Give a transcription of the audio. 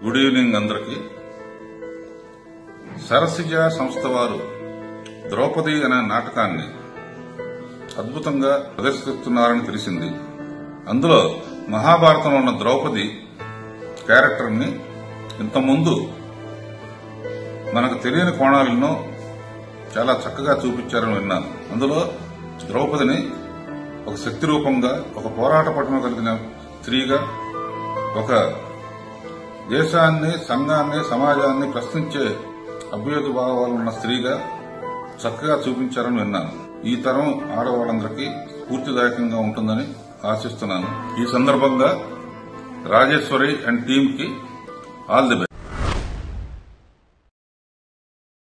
good evening అందరికీ సరసిజ సంస్థ వారు ద్రౌపది అనే నాటకాన్ని అద్భుతంగా ప్రదర్శిస్తున్నారని తెలిసింది అందులో మహాభారతంలో ఉన్న ద్రౌపది క్యారెక్టర్ని ఇంతకుముందు మనకు తెలియని కోణాలను చాలా చక్కగా చూపించారని విన్నాను అందులో ద్రౌపదిని ఒక శక్తి రూపంగా ఒక పోరాట పట్టున కలిగిన స్త్రీగా ఒక దేశాన్ని సంఘాన్ని సమాజాన్ని ప్రశ్నించే అభ్యుదయ భావాలు ఉన్న స్త్రీగా చక్కగా చూపించారని విన్నాను ఈ తరం ఆడవాళ్ళందరికీ స్ఫూర్తిదాయకంగా ఉంటుందని ఆశిస్తున్నాను ఈ సందర్భంగా రాజేశ్వరి అండ్ టీమ్ కి ఆల్ ది బెస్ట్